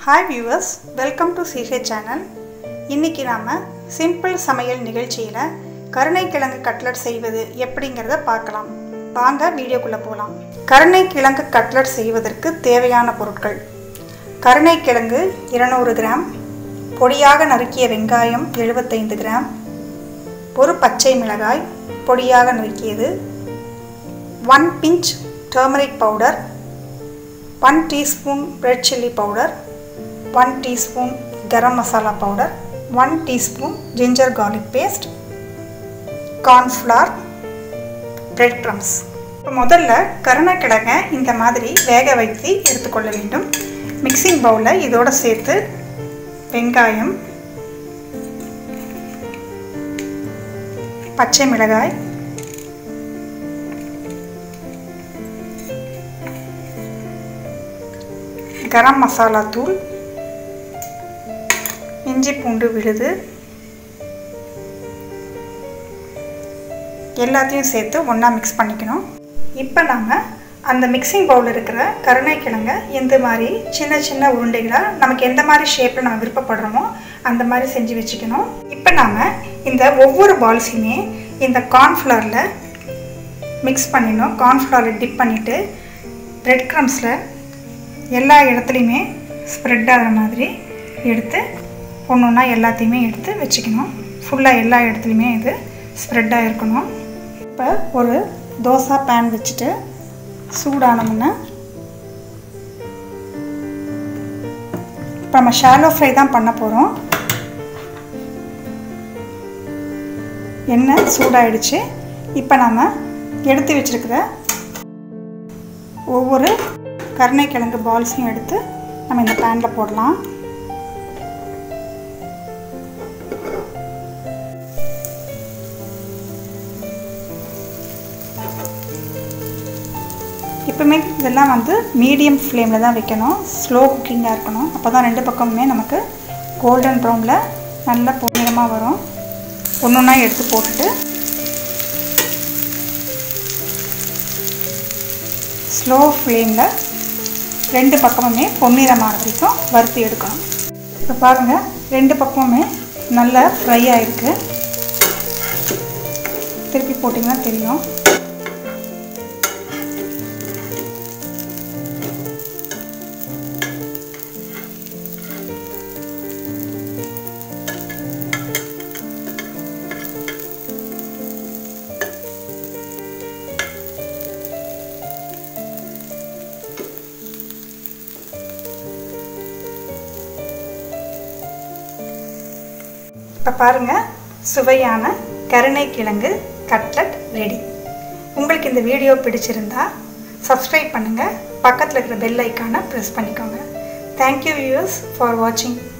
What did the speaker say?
hi viewers welcome to சிஹே channel இன்றைக்கி நாம் சிம்பிள் சமையல் நிகழ்ச்சியில் கருணைக்கிழங்கு கட்லட் செய்வது எப்படிங்கிறத பார்க்கலாம் வாங்க வீடியோக்குள்ளே போகலாம் கருணைக்கிழங்கு கட்லட் செய்வதற்கு தேவையான பொருட்கள் கருணைக்கிழங்கு இருநூறு கிராம் பொடியாக நறுக்கிய வெங்காயம் எழுபத்தைந்து கிராம் ஒரு பச்சை மிளகாய் பொடியாக நறுக்கியது one pinch turmeric powder one teaspoon red chilli powder one teaspoon garam masala powder one teaspoon ginger garlic paste cornflour bread crumbs இப்போ முதல்ல கருணக்கிழங்கை இந்த மாதிரி வேக வைத்து எடுத்துக்கொள்ள வேண்டும் மிக்சிங் பவுலில் இதோடு சேர்த்து வெங்காயம் பச்சை மிளகாய் கரம் மசாலா தூள் இஞ்சி பூண்டு விழுது எல்லாத்தையும் சேர்த்து ஒன்றா மிக்ஸ் பண்ணிக்கணும் இப்போ நம்ம அந்த மிக்சிங் பவுலில் இருக்கிற கருணைக்கிழங்கை இந்த மாதிரி சின்ன சின்ன உருண்டைகளாக நமக்கு எந்த மாதிரி ஷேப்பில் நம்ம விருப்பப்படுறோமோ அந்த மாதிரி செஞ்சு வச்சுக்கணும் இப்போ நாம் இந்த ஒவ்வொரு பால்ஸையுமே இந்த கார்ன்ஃப்ளவரில் மிக்ஸ் பண்ணிடணும் கார்ன்ஃப்ளவரில் டிப் பண்ணிவிட்டு ப்ரெட் க்ரம்ஸில் எல்லா இடத்துலையுமே ஸ்ப்ரெட் ஆகிற மாதிரி எடுத்து ஒன்று ஒன்றா எல்லாத்தையுமே எடுத்து வச்சுக்கணும் ஃபுல்லாக எல்லா இடத்துலையுமே இது ஸ்ப்ரெட்டாக இருக்கணும் இப்போ ஒரு தோசை பேன் வச்சுட்டு சூடானோம்னா இப்போ நம்ம ஷாலோ ஃப்ரை தான் பண்ண போகிறோம் எண்ணெய் சூடாயிடுச்சு இப்போ நம்ம எடுத்து வச்சுருக்கிற ஒவ்வொரு கருணைக்கிழங்கு பால்ஸையும் எடுத்து நம்ம இந்த பேனில் போடலாம் இப்போமே இதெல்லாம் வந்து மீடியம் ஃப்ளேமில் தான் வைக்கணும் ஸ்லோ குக்கிங்காக இருக்கணும் அப்போ தான் ரெண்டு பக்கமுமே நமக்கு கோல்டன் ப்ரௌனில் நல்ல பொன்னிறமாக வரும் ஒன்று ஒன்றா எடுத்து போட்டுட்டு ஸ்லோ ஃப்ளேமில் ரெண்டு பக்கமுமே பொன்னிறமாக வரைக்கும் வறுத்து எடுக்கணும் இப்போ பாருங்கள் ரெண்டு பக்கமுமே நல்லா ஃப்ரை ஆகிருக்கு திருப்பி போட்டிங்கன்னா தெரியும் இப்போ பாருங்கள் சுவையான கருணைக்கிழங்கு கட்லட் ரெடி உங்களுக்கு இந்த வீடியோ பிடிச்சிருந்தா சப்ஸ்கிரைப் பண்ணுங்கள் பக்கத்தில் இருக்கிற பெல் ஐக்கானை ப்ரெஸ் பண்ணிக்கோங்க தேங்க்யூ வியூவர்ஸ் ஃபார் வாட்சிங்